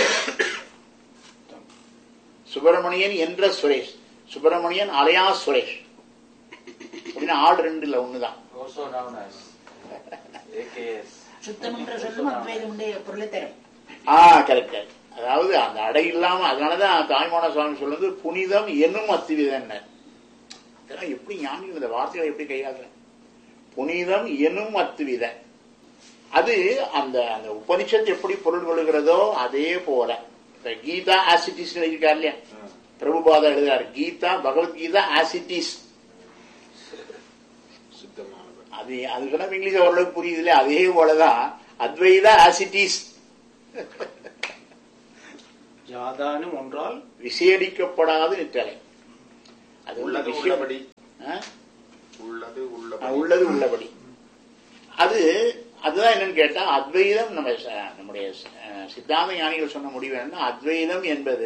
சுப்பிரமணியன் என்ற சுரேஷ் சுப்பிரமணியன் அலையாஸ் சுரேஷ் அப்படின்னு ஆடு ரெண்டு இல்ல ஒண்ணுதான் also known as AKS. சுத்தம் என்ற சொல்லும் அத்வைதமுடைய பொருளை தரும் ஆ கரெக்ட் அதாவது அந்த அடை இல்லாம அதனாலதான் தாய்மான சுவாமி சொல்றது புனிதம் என்னும் அத்திவிதம் இதெல்லாம் எப்படி ஞானி இந்த வார்த்தைகளை எப்படி கையாளுற புனிதம் எனும் அத்துவித அது அந்த அந்த உபனிஷத்து எப்படி பொருள் கொள்கிறதோ அதே போல இப்ப கீதா ஆசிட்டிஸ் எழுதியிருக்காரு இல்லையா பிரபுபாதா எழுதுறாரு கீதா பகவத்கீதா ஆசிட்டிஸ் சுத்தமானவர் அது அதுக்கெல்லாம் இங்கிலீஷ் ஓரளவுக்கு புரியுது இல்லையா அதே போலதான் அத்வைதா ஆசிட்டிஸ் ஜாதானும் ஒன்றால் விசேடிக்கப்படாது நிற்றலை அது உள்ள உள்ளது விஷயம் உள்ளபடி ஆ? உள்ளது ஆ, உள்ளபடி உள்ளது உள்ளபடி அது அதுதான் என்னன்னு கேட்டா அத்வைதம் நம்ம ச- நம்முடைய ச- அஹ், சித்தாந்த ஞானிகள் சொன்ன முடிவு என்ன அத்வைதம் என்பது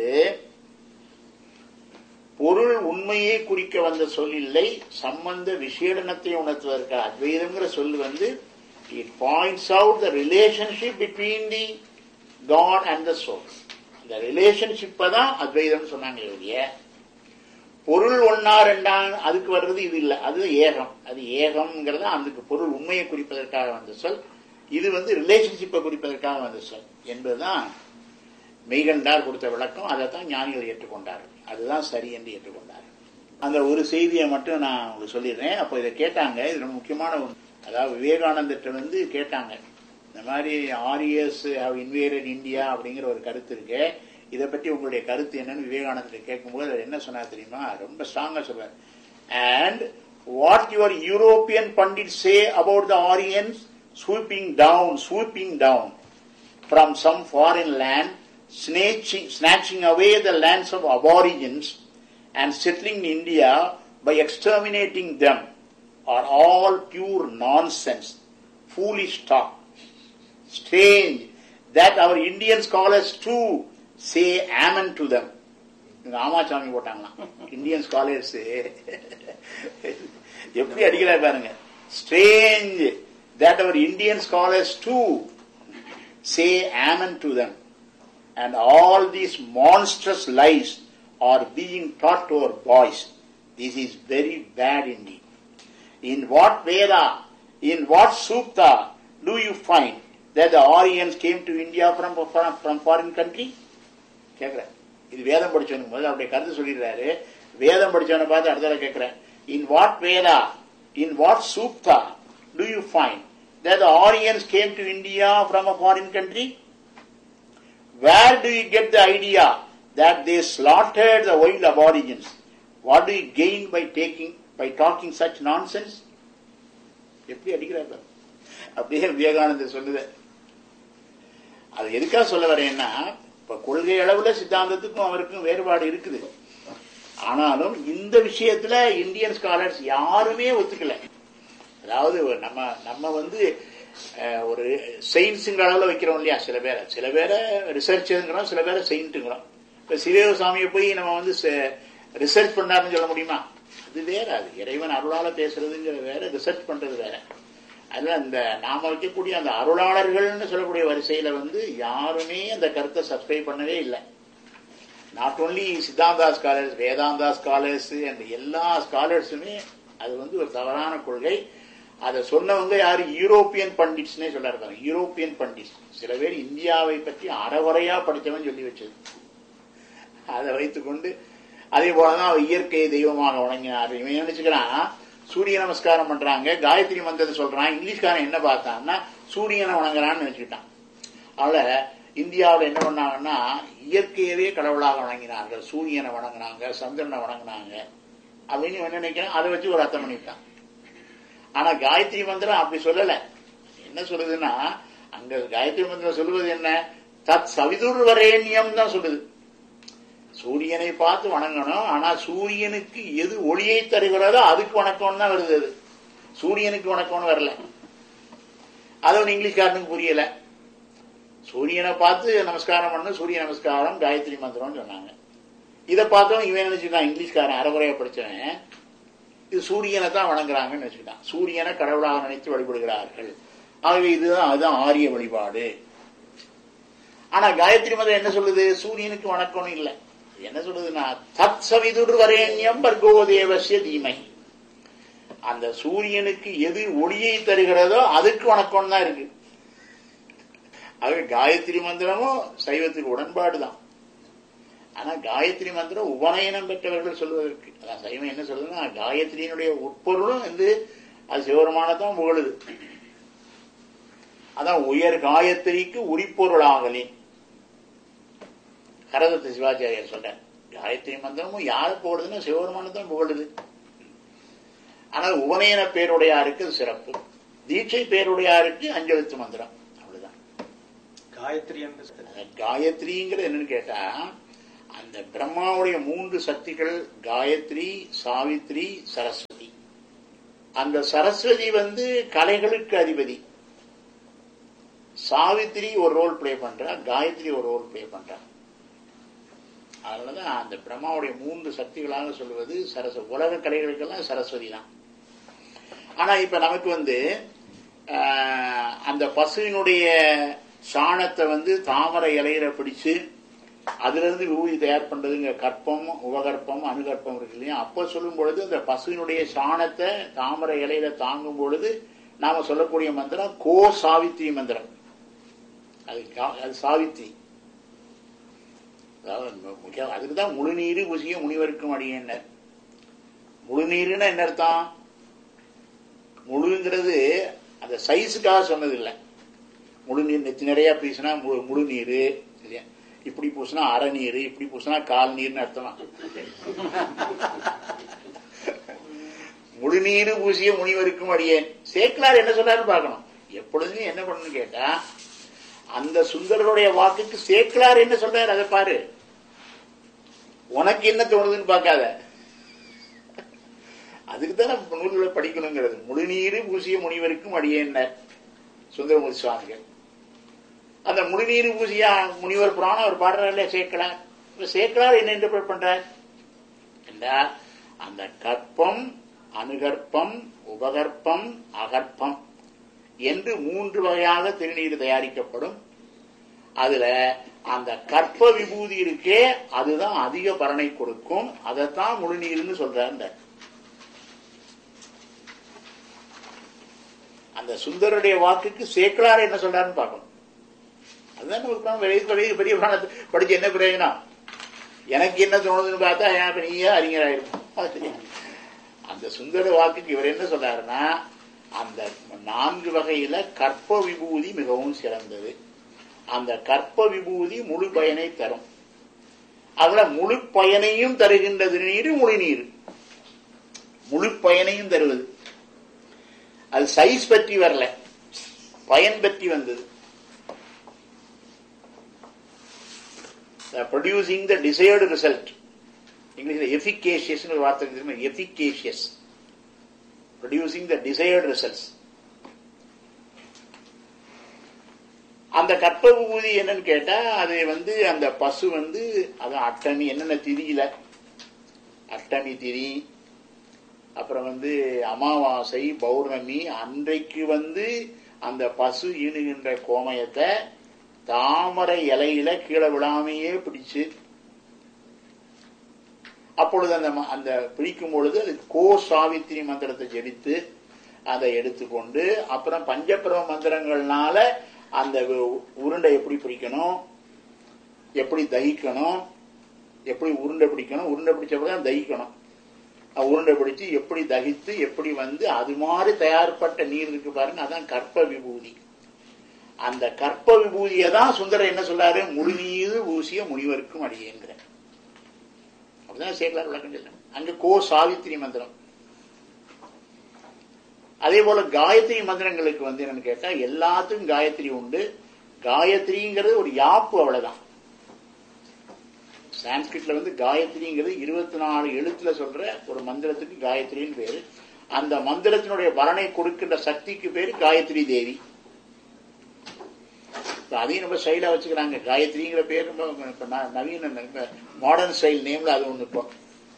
பொருள் உண்மையை குறிக்க வந்த சொல் இல்லை சம்பந்த விசேடனத்தை உணர்த்துவதற்கு அத்வைதம்ங்கிற சொல் வந்து it points out the relationship between the God and the soul இந்த ரிலேஷன்ஷிப்பை தான் அத்வைதம் சொன்னாங்க ஒழிய பொருள் ஒன்னா ரெண்டா அதுக்கு வர்றது இது இல்லை அது ஏகம் அது ஏகம்ங்கிறது அதுக்கு பொருள் உண்மையை குறிப்பதற்காக வந்த சொல் இது வந்து ரிலேஷன்ஷிப்பை குறிப்பதற்காக வந்த சொல் என்பதுதான் மெய்கண்டார் கொடுத்த விளக்கம் அதை தான் ஞானிகள் ஏற்றுக்கொண்டார்கள் அதுதான் சரி என்று ஏற்றுக்கொண்டார்கள் அந்த ஒரு செய்தியை மட்டும் நான் உங்களுக்கு சொல்லிடுறேன் அப்போ இதை கேட்டாங்க இது ரொம்ப முக்கியமான ஒன்று அதாவது விவேகானந்தர்கிட்ட வந்து கேட்டாங்க இந்த மாதிரி ஆரியஸ் ஹவ் இன்வேடட் இந்தியா அப்படிங்கிற ஒரு கருத்து இருக்கு இதை பற்றி உங்களுடைய கருத்து என்னன்னு விவேகானந்தர் கேட்கும்போது அவர் என்ன சொன்னார் தெரியுமா ரொம்ப ஸ்ட்ராங்கா சொல்றார் and what your European pundit say about the Aryans sweeping down sweeping down from some foreign land, snatching, snatching away the lands of aborigines and settling in India by exterminating them are all pure nonsense, foolish talk. Strange that our Indian scholars too say amen to them. இங்க ஆமாசாமி போட்டாங்களாம் இந்தியன் ஸ்காலர்ஸ் எப்படி அடிக்கிறார் பாருங்க strange that our Indian scholars to say amen to them. And all these monstrous lies are being taught to our boys. This is very bad indeed. In what Veda, in what Sukta do you find that the Aryans came to India from, from, from foreign country? கேட்கிறேன் இது வேதம் படிச்சவனுக்கு முதல்ல அப்படியே கருத்து சொல்லிடுறாரு வேதம் படிச்சவனை பார்த்து அடுத்தல கேட்கிறேன் in what Veda in what sukta do you find that the Aryans came to India from a foreign country? Where do you get the idea that they slaughtered the wild aborigines? What do you gain by taking by talking such nonsense? எப்படி அடிக்கிறார் பாரு. அப்படியே விவேகானந்தர் சொல்லுது அது எதுக்காக சொல்ல வரேன்னா இப்ப கொள்கை அளவுல சித்தாந்தத்துக்கும் அவருக்கும் வேறுபாடு இருக்குது ஆனாலும் இந்த விஷயத்துல இந்தியன் ஸ்காலர்ஸ் யாருமே ஒத்துக்கல அதாவது ஒரு நம்ம நம்ம வந்து அஹ், ஒரு செயின்ஸுங்கிற அளவில் வைக்கிறோம் இல்லையா சில பேரை சில பேரை ரிசர்ச்சுங்கிறோம் சில பேரை செயின்ட்டுங்கிறோம் இப்போ சிவேவ சாமியை போய் நம்ம வந்து ரிசர்ச் பண்ணாருன்னு சொல்ல முடியுமா அது வேற அது இறைவன் அருளால பேசுறதுங்கிற வேற ரிசர்ச் பண்றது வேற அதுல அந்த நாம வைக்கக்கூடிய அந்த அருளாளர்கள்னு சொல்லக்கூடிய வரிசையில வந்து யாருமே அந்த கருத்தை சப்ஸ்கிரைப் பண்ணவே இல்லை not only Siddhanta scholars Vedanta scholars அந்த எல்லா ஸ்காலர்ஸுமே அது வந்து ஒரு தவறான கொள்கை அதை சொன்னவங்க யாரு யூரோப்பியன் பண்டிட்ஸ்னே சொல்ல இருக்காங்க யூரோப்பியன் பண்டிட்ஸ் சில பேர் இந்தியாவை பற்றி அறகுறையா படிச்சவன் சொல்லி வச்சது அதை வைத்துக்கொண்டு அதே போலதான் அவர் இயற்கையை தெய்வமாக வணங்கினார் இவன் நினைச்சுக்கிறான் சூரிய நமஸ்காரம் பண்றாங்க காயத்ரி மந்திரத்தை சொல்றான் இங்கிலீஷ்காரன் என்ன பார்த்தான்னா சூரியனை வணங்குறான்னு நினைச்சுக்கிட்டான் அதனால இந்தியாவில் என்ன பண்ணாங்கன்னா இயற்கையவே கடவுளாக வணங்கினார்கள் சூரியனை வணங்கினாங்க சந்திரனை வணங்கினாங்க அப்படின்னு இவன் நினைக்கிறான் அதை வச்சு ஒரு அர்த்தம் பண்ணிட்டான் ஆனா காயத்ரி மந்திரம் அப்படி சொல்லல என்ன சொல்லுதுன்னா அங்க காயத்ரி மந்திரம் சொல்லுவது என்ன தத் சவிதுர் வரேண்யம் தான் சொல்லுது சூரியனை பார்த்து வணங்கணும் ஆனா சூரியனுக்கு எது ஒளியை தருகிறதோ அதுக்கு வணக்கம்னு தான் வருது அது சூரியனுக்கு வணக்கம்னு வரல அது ஒரு இங்கிலீஷ்காரனுக்கு புரியல சூரியனை பார்த்து நமஸ்காரம் பண்ணு சூரிய நமஸ்காரம் காயத்ரி மந்திரம்னு சொன்னாங்க இதை பார்த்தோம் இவன் நினைச்சுக்கான் இங்கிலீஷ்காரன் அறகுறையா படிச்சவன் இது சூரியனை தான் வணங்குறாங்கன்னு நினைச்சுக்கிட்டான் சூரியனை கடவுளாக நினைத்து வழிபடுகிறார்கள் ஆகவே இதுதான் அதுதான் ஆரிய வழிபாடு ஆனா காயத்ரி மதம் என்ன சொல்லுது சூரியனுக்கு வணக்கம்னு இல்லை என்ன சொல்லுதுன்னா தத் சவிதுர் வரேண்யம் பர்கோ தேவசிய தீமை அந்த சூரியனுக்கு எது ஒளியை தருகிறதோ அதுக்கு வணக்கம் தான் இருக்கு ஆகவே காயத்ரி மந்திரமும் சைவத்துக்கு உடன்பாடு தான் ஆனா காயத்ரி மந்திரம் உபநயனம் பெற்றவர்கள் சொல்வதற்கு அதான் சைவம் என்ன சொல்லுதுன்னா காயத்ரியினுடைய உட்பொருளும் வந்து அது சிவருமானதான் புகழுது அதான் உயர் காயத்ரிக்கு உரிப்பொருளாகலின் கரதத்து சிவாச்சாரியர் சொல்றார் காயத்ரி மந்திரமும் யாரு போடுதுன்னா சிவபெருமானதான் புகழுது ஆனால் உபநயன பேருடையாருக்கு அது சிறப்பு தீட்சை பேருடையாருக்கு அஞ்செழுத்து மந்திரம் அவ்வளவுதான் காயத்ரி என்று சொல்றது. காயத்ரிங்கிறது என்னன்னு கேட்டா அந்த பிரம்மாவுடைய மூன்று சக்திகள் காயத்ரி சாவித்ரி சரஸ்வதி அந்த சரஸ்வதி வந்து கலைகளுக்கு அதிபதி சாவித்ரி ஒரு ரோல் ப்ளே பண்றா காயத்ரி ஒரு ரோல் ப்ளே பண்றா அதனாலதான் அந்த பிரம்மாவுடைய மூன்று சக்திகளாக சொல்வது சரஸ்வ உலக கலைகளுக்கெல்லாம் சரஸ்வதி தான் ஆனா இப்ப நமக்கு வந்து ஆஹ், அந்த பசுவினுடைய சாணத்தை வந்து தாமரை இலையில பிடிச்சு அதுல இருந்து விபூதி தயார் பண்றதுங்க கற்பம் உபகற்பம் அணுகற்பம் இருக்கு இல்லையா அப்ப சொல்லும் பொழுது அந்த பசுவினுடைய சாணத்தை தாமரை இலையில தாங்கும் பொழுது நாம சொல்லக்கூடிய மந்திரம் கோ சாவித்ரி மந்திரம் அது கா- அது சாவித்ரி அதாவது மு- முக்கியம் அதுக்கு தான் முழுநீரு புசிய முனிவருக்கும் அடியேன்னர் முழுநீருன்னா என்ன அர்த்தம் முழுங்கிறது அந்த சைஸுக்காக சொன்னது இல்லை முழு நீர் நெத்தி நிறைய பூசினா முழு முழு நீர் இல்லையா இப்படி பூசினா அரை நீர் இப்படி பூசினா கால் நீர்னு அர்த்தமா முழுநீரு பூசிய முனிவருக்கும் அடியேன் சேக்கலார் என்ன சொல்றாருன்னு பார்க்கணும் எப்பொழுதுமே என்ன பண்ணணும்னு கேட்டா அந்த சுந்தரருடைய வாக்குக்கு சேக்கலார் என்ன சொல்றாரு அதை பாரு உனக்கு என்ன தோணுதுன்னு பார்க்காத அதுக்கு தான் நம்ம நூல்களை படிக்கணுங்கிறது முழுநீரு பூசிய முனிவருக்கும் அடியேன்னர் சுந்தரமூர்த்தி சுவாமிகள் அந்த முழுநீர் பூசியா முனிவர் புராணம் அவர் பாடுறாரு இல்லையா சேக்கலார் இப்ப சேக்கலார் என்ன இன்டர்பிரட் பண்றார் என்றால் அந்த கற்பம் அணுகற்பம் உபகற்பம் அகற்பம் என்று மூன்று வகையாக திருநீர் தயாரிக்கப்படும் அதுல அந்த கற்ப விபூதி இருக்கே அதுதான் அதிக பலனை கொடுக்கும் அதைத்தான் முழுநீர்னு சொல்றார் அந்த சுந்தருடைய வாக்குக்கு சேக்கலார் என்ன சொல்றாருன்னு பார்க்கணும் அதுதான் நமக்கு தான் பெரிய பெரிய பெரிய புராணத்தை படிச்சு என்ன பிரயோஜனம் எனக்கு என்ன தோணுதுன்னு பார்த்தா ஏன் இப்ப நீயே அறிஞராயிருக்கும் அந்த சுந்தர வாக்குக்கு இவர் என்ன சொல்றாருன்னா அந்த நான்கு வகையில கற்ப விபூதி மிகவும் சிறந்தது அந்த கற்ப விபூதி முழு பயனை தரும் அதுல முழு பயனையும் தருகின்றது நீர் முழு நீர் முழு பயனையும் தருவது அது சைஸ் பற்றி வரல பயன் பற்றி வந்தது ப்ரொடியூசிங் த டிசைர்டு ரிசல்ட் இங்கிலீஷ்ல எஃபிகேஷியஸ் ஒரு வார்த்தை தெரியுமா efficacious producing the desired results அந்த கற்ப விபூதி என்னன்னு கேட்டா அது வந்து அந்த பசு வந்து அதான் அட்டமி என்னென்ன திதியில அட்டமி திதி அப்புறம் வந்து அமாவாசை பௌர்ணமி அன்றைக்கு வந்து அந்த பசு ஈணுகின்ற கோமயத்தை தாமரை இலையில கீழே விழாமையே பிடிச்சு அப்பொழுது அந்த ம- அந்த பிடிக்கும் பொழுது அது கோ சாவித்திரி மந்திரத்தை ஜெபித்து அதை எடுத்துக்கொண்டு அப்புறம் பஞ்சபிரம மந்திரங்கள்னால அந்த உ- உருண்டை எப்படி பிடிக்கணும் எப்படி தகிக்கணும் எப்படி உருண்டை பிடிக்கணும் உருண்டை பிடிச்சப்பதான் தகிக்கணும் அஹ் உருண்டை பிடிச்சு எப்படி தகித்து எப்படி வந்து அது மாதிரி தயார்பட்ட நீர் இருக்கு பாருங்க அதான் கற்ப விபூதி அந்த கற்ப விபூதியை தான் சுந்தரர் என்ன சொல்றாரு முழுநீது ஊசிய முனிவருக்கும் அடியேங்கிற அப்படிதான் சேக்கலார் விளக்கம் சொல்றேன் அங்க கோ சாவித்திரி மந்திரம் அதே போல காயத்ரி மந்திரங்களுக்கு வந்து என்னன்னு கேட்டா எல்லாத்துக்கும் காயத்ரி உண்டு காயத்ரிங்கிறது ஒரு யாப்பு அவ்வளவுதான் சான்ஸ்கிரிட்ல வந்து காயத்ரிங்கிறது இருபத்தி நாலு எழுத்துல சொல்ற ஒரு மந்திரத்துக்கு காயத்ரின்னு பேரு அந்த மந்திரத்தினுடைய பலனை கொடுக்கின்ற சக்திக்கு பேரு காயத்ரி தேவி இப்ப அதையும் நம்ம ஸ்டைலா வச்சுக்கிறாங்க காயத்ரிங்கிற பேர் ரொம்ப இப்ப ந- நவீன மாடர்ன் ஸ்டைல் நேம்ல அது ஒண்ணு இப்போ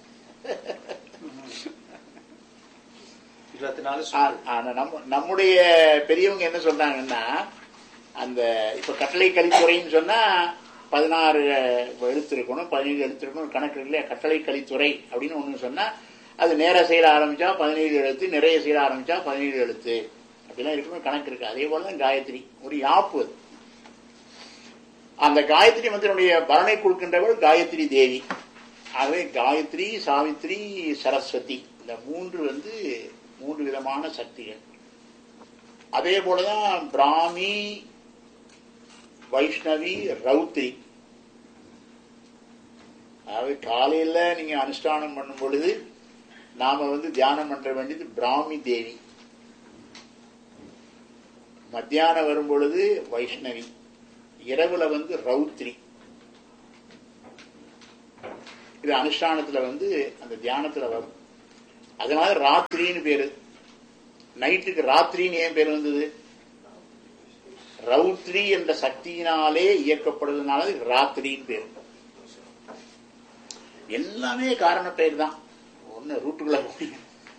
இருபத்தி நாலு ஆ- ஆனா நம்ம நம்முடைய பெரியவங்க என்ன சொல்றாங்கன்னா அந்த இப்ப கட்டளை கலித்துறைன்னு சொன்னா பதினாறு எழுத்து இருக்கணும் பதினேழு எழுத்து இருக்கணும் கணக்கு இருக்கு இல்லையா கட்டளை கலித்துறை அப்படின்னு ஒண்ணு சொன்னா அது நேர செயல ஆரம்பிச்சா பதினேழு எழுத்து நிறைய செயல ஆரம்பிச்சா பதினேழு எழுத்து அப்படிலாம் இருக்கணும் கணக்கு இருக்கு அதே போலதான் காயத்ரி ஒரு யாப்பு அது அந்த காயத்ரி மந்திரனுடைய பலனை கொடுக்கின்றவள் காயத்ரி தேவி ஆகவே காயத்ரி சாவித்ரி சரஸ்வதி இந்த மூன்று வந்து மூன்று விதமான சக்திகள் அதே போலதான் பிராமி வைஷ்ணவி ரௌத்ரி அதாவது காலையில நீங்க அனுஷ்டானம் பண்ணும் பொழுது நாம வந்து தியானம் பண்ற வேண்டியது பிராமி தேவி மத்தியானம் வரும் பொழுது வைஷ்ணவி இரவுல வந்து ரௌத்ரி இது அனுஷ்டானத்துல வந்து அந்த தியானத்துல வரும் அதனால ராத்திரின்னு பேரு நைட்டுக்கு ராத்திரின்னு ஏன் பேர் வந்தது ரௌத்ரி என்ற சக்தியினாலே இயக்கப்படுவதனால அதுக்கு ராத்திரின்னு பேர் எல்லாமே காரண பெயர் தான் ஒண்ணு ரூட்டுக்குள்ள போய்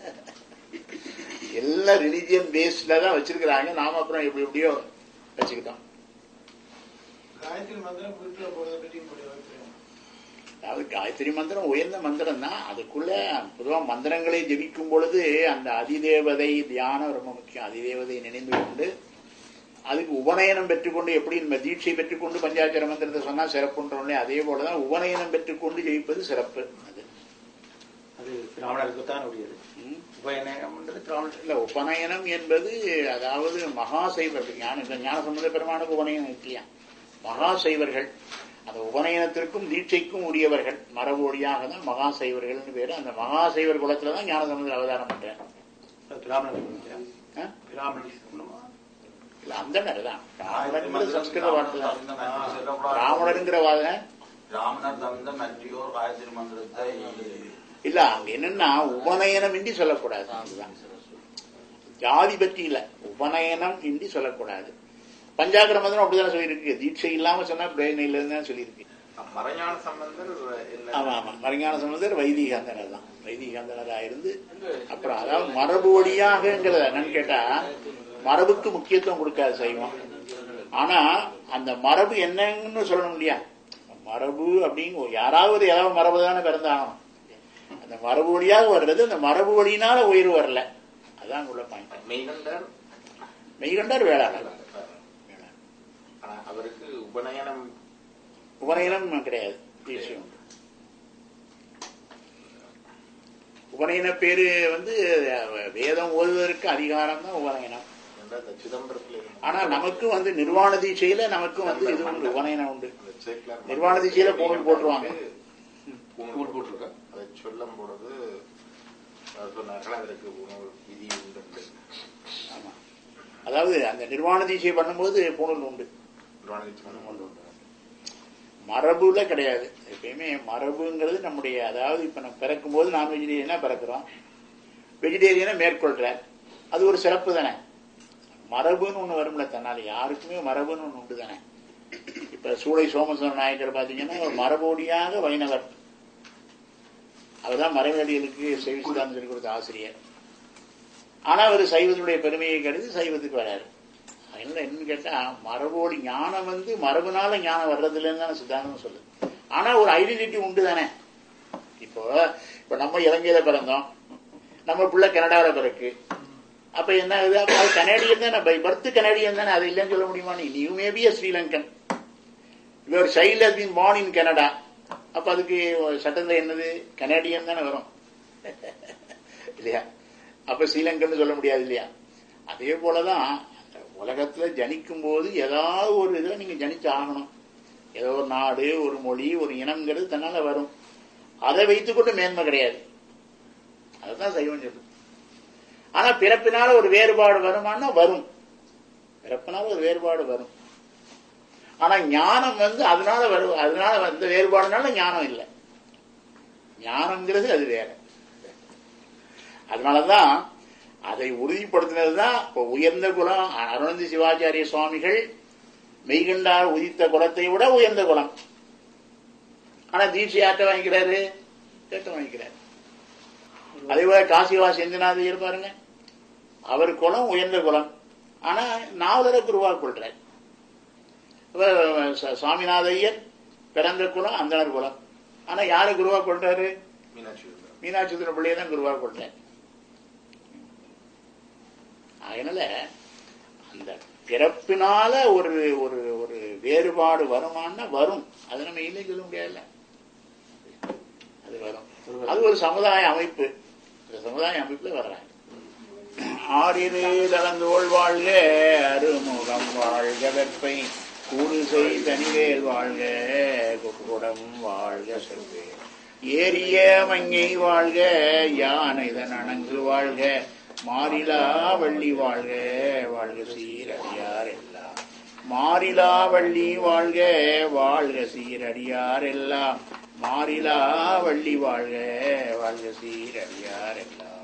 எல்லாம் ரிலிஜியன் பேஸ்ட்ல தான் வச்சிருக்கிறாங்க நாம அப்புறம் எப்படி எப்படியோ வச்சுக்கிட்டோம் காயத்ரி மந்திரம் வீட்டுல போறதை பற்றி உங்களுடைய அபிப்பிராயம் அதாவது காயத்ரி மந்திரம் உயர்ந்த மந்திரம் தான் அதுக்குள்ள பொதுவா மந்திரங்களை ஜெபிக்கும் பொழுது அந்த அதிதேவதை தியானம் ரொம்ப முக்கியம் அதிதேவதை நினைந்து கொண்டு அதுக்கு உபநயனம் பெற்றுக்கொண்டு எப்படி நம்ம தீட்சை பெற்றுக்கொண்டு பஞ்சாட்சர மந்திரத்தை சொன்னா சிறப்புன்றோம்லே அதே போலதான் உபநயனம் பெற்றுக்கொண்டு ஜெயிப்பது சிறப்பு அது அது பிராமணருக்கு தான் உரியது ம். உபயநயம்ன்றது பிராமணர் இல்ல உபநயனம் என்பது அதாவது மகா சைவர்கள் ஞான இந்த ஞான சம்பந்த பெருமானுக்கு உபநயனம் இல்லையா மகா சைவர்கள் அந்த உபநயனத்திற்கும் தீட்சைக்கும் உரியவர்கள் மரபு வழியாக தான் மகா சைவர்கள்னு பேரு அந்த மகா சைவர் குலத்துல தான் ஞான சம்பந்தர் அவதாரம் பண்றார் அது பிராமணருக்கு உரியது. ஆ? பிராமணருக்கு சொல்லணுமா? இல்ல அந்த தான் காயத்ரி பிராமணர் மந்திரம் சம்ஸ்கிருத வார்த்தை தான் தவிர்ந்த மற்ற சொல்லக்கூடாது. பிராமணருங்கிற வாதனை பிராமணர் தவிர்ந்த மற்றையோர் காயத்ரி மந்திரத்தை இல்ல அங்க என்னன்னா உபநயனம் இன்றி சொல்லக்கூடாது அதுதான் ஜாதி பற்றி இல்ல உபநயனம் இன்றி சொல்லக்கூடாது பஞ்சாகர மந்திரம் அப்படிதானே சொல்லியிருக்கு தீட்சை இல்லாம சொன்னா பிரேன் இல்லைன்னு தான் சொல்லியிருக்கு மறைஞான சம்பந்தர் இல்ல ஆமா ஆமா மறைஞான சம்பந்தர் வைதிகாந்தனர் தான் வைதிகாந்தனரா இருந்து அப்புறம் அதாவது மரபு வழியாகங்கிறது என்னன்னு கேட்டா மரபுக்கு முக்கியத்துவம் கொடுக்காது சைவம் ஆனா அந்த மரபு என்னன்னு சொல்லணும் இல்லையா மரபு அப்படின்னு யாராவது ஏதாவது மரபு தானே பிறந்தாகணும் அந்த மரபு வழியாக வர்றது அந்த மரபு வழியினால உயிர் வரல அதான் உள்ள பாயிண்ட் மெய்கண்டர் மெய்கண்டார் வேளாளர் வேளாளர். ஆனா அவருக்கு உபநயனம் உபநயனம் கிடையாது தீட்சை உண்டு உபநயன பேரு வந்து அஹ், வேதம் ஓதுவதற்கு அதிகாரம் தான் உபநயனம் என்ற அந்த சிதம்பரத்தில் இருந்த ஆனா நமக்கு வந்து நிர்வாண தீட்சையில நமக்கு வந்து இது உண்டு உபநயனம் உண்டு அந்த சேக்கிலார் நிர்வாண தீட்சையில பூணூல் போட்டுருவாங்க. பூணூல் போட்டிருக்க அதை சொல்லும் பொழுது அவர் சொன்னார்கள் அதற்கு உணவு விதி உண்டு என்று. ஆமா அதாவது அந்த நிர்வாண தீட்சை பண்ணும்போது பூணூல் உண்டு நிர்வாணத்தை சொல்லும் பொழுது உண்டு. மரபுல கிடையாது எப்பயுமே மரபுங்கிறது நம்முடைய அதாவது இப்ப நம்ம பிறக்கும் போது நான் வெஜிடேரியனா பிறக்கிறோம் வெஜிடேரியனை மேற்கொள்ற அது ஒரு சிறப்பு தானே மரபுன்னு ஒண்ணு வரும்ல தன்னால யாருக்குமே மரபுன்னு ஒண்ணு உண்டு தானே இப்ப சூளை சோமசுவர நாயக்கர் பாத்தீங்கன்னா ஒரு மரபோடியாக வைணவர் அவர்தான் மறைவடிகளுக்கு செய்விச்சுதான் சொல்லி கொடுத்த ஆசிரியர் ஆனா அவர் சைவத்துடைய பெருமையை கருதி சைவத்துக்கு வராரு அதனால என்னன்னு கேட்டா மரபோடி ஞானம் வந்து மரபுனால ஞானம் வர்றதில்லைன்னு தானே சித்தாந்தம் சொல்லுது ஆனா ஒரு ஐடென்டிட்டி உண்டு தானே இப்போ இப்ப நம்ம இலங்கையில பிறந்தோம் நம்ம பிள்ளை கனடாவில் பிறகு அப்ப என்ன ஆகுது அப்ப அது கனேடியன் தானே பை பர்த் கனேடியன் தானே அது இல்லைன்னு சொல்ல முடியுமா நீ you may be Sri Lankan your child has been born in Canada அப்ப அதுக்கு சட்டத்துல என்னது கனேடியன் தானே வரும் இல்லையா அப்ப ஸ்ரீலங்கன் சொல்ல முடியாது இல்லையா அதே போலதான் அந்த உலகத்துல ஜனிக்கும் போது ஏதாவது ஒரு இதுல நீங்க ஜனிச்சு ஆகணும் ஏதோ ஒரு நாடு ஒரு மொழி ஒரு இனம்ங்கிறது தன்னால வரும் அதை வைத்துக்கொண்டு மேன்மை கிடையாது அதுதான் சைவம் சொல்லுது ஆனா பிறப்பினால ஒரு வேறுபாடு வருமானா வரும் பிறப்பினால ஒரு வேறுபாடு வரும் ஆனா ஞானம் வந்து அதனால வரும் அதனால வந்த வேறுபாடுனால ஞானம் இல்லை ஞானம்ங்கிறது அது வேற அதனாலதான் அதை உறுதிப்படுத்தினதுதான் இப்ப உயர்ந்த குலம் அருணந்தி சிவாச்சாரிய சுவாமிகள் மெய்கண்டார் உதித்த குலத்தை விட உயர்ந்த குலம் ஆனா தீட்சை யார்ட்ட வாங்கிக்கிறாரு கேட்ட வாங்கிக்கிறாரு அதே போல காசிவா செந்திநாதையர் பாருங்க அவர் குலம் உயர்ந்த குலம் ஆனா நாவலரை குருவா கொள்றார் இப்ப ச- சுவாமிநாத ஐயர் பிறந்த குலம் அந்தனர் குலம் ஆனா யாரை குருவா கொள்றாரு மீனாட்சி இருந்தார். மீனாட்சி சுந்தர பிள்ளையை தான் குருவா கொள்றார் அதனால அந்த பிறப்பினால ஒரு ஒரு ஒரு வேறுபாடு வருமானா வரும் அது நம்ம இல்லை சொல்ல முடியாதுல்ல அது வரும் அது ஒரு சமுதாய அமைப்பு இந்த சமுதாய அமைப்புல வர்றாங்க ஆறிரு தளந்தோள் வாழ்க அருமுகம் வாழ்க வெப்பை கூடுசை தனிவேல் வாழ்க குக்குடம் வாழ்க செல்வே ஏரிய மங்கை வாழ்க யானைதன் அணங்கு வாழ்க மாறிலா வள்ளி வாழ்க வாழ்க சீரடியார் எல்லாம் மாறிலா வள்ளி வாழ்க வாழ்க சீரடியார் எல்லாம் மாறிலா வள்ளி வாழ்க வாழ்க சீரடியார் எல்லாம்